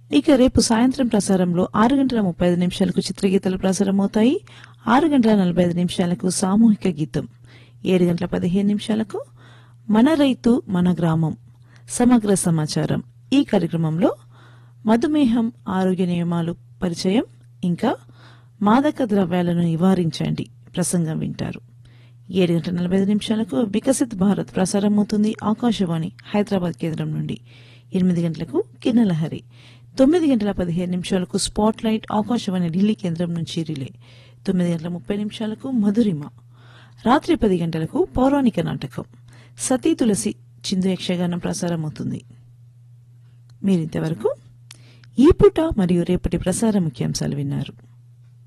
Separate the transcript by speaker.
Speaker 1: ఇక రేపు సాయంత్రం ప్రసారంలో ఆరు గంటల ముప్పై ఐదు నిమిషాలకు చిత్రగీతాలు ప్రసారమవుతాయి ఆరు గంటల నలభై ఐదు నిమిషాలకు సామూహిక గీతం ఏడు గంటల పదిహేను నిమిషాలకు మన రైతు మన గ్రామం సమగ్ర సమాచారం ఈ కార్యక్రమంలో మధుమేహం ఆరోగ్య నియమాలు పరిచయం ఇంకా మాదక ద్రవ్యాలను నివారించండి ప్రసంగం వింటారు ఏడు గంటల నలభై ఐదు నిమిషాలకు వికసిత్ భారత్ ప్రసారమవుతుంది ఆకాశవాణి హైదరాబాద్ కేంద్రం నుండి ఎనిమిది గంటలకు కిన్నలహరి తొమ్మిది గంటల పదిహేను నిమిషాలకు స్పాట్ లైట్ ఆకాశవాణి ఢిల్లీ కేంద్రం నుంచి రిలే తొమ్మిది గంటల ముప్పై నిమిషాలకు మధురిమ రాత్రి పది గంటలకు పౌరాణిక నాటకం సతీ తులసి చిందు యక్షగానం ప్రసారమవుతుంది మీరింతవరకు ఈ పూట మరియు రేపటి ప్రసార ముఖ్యాంశాలు విన్నారు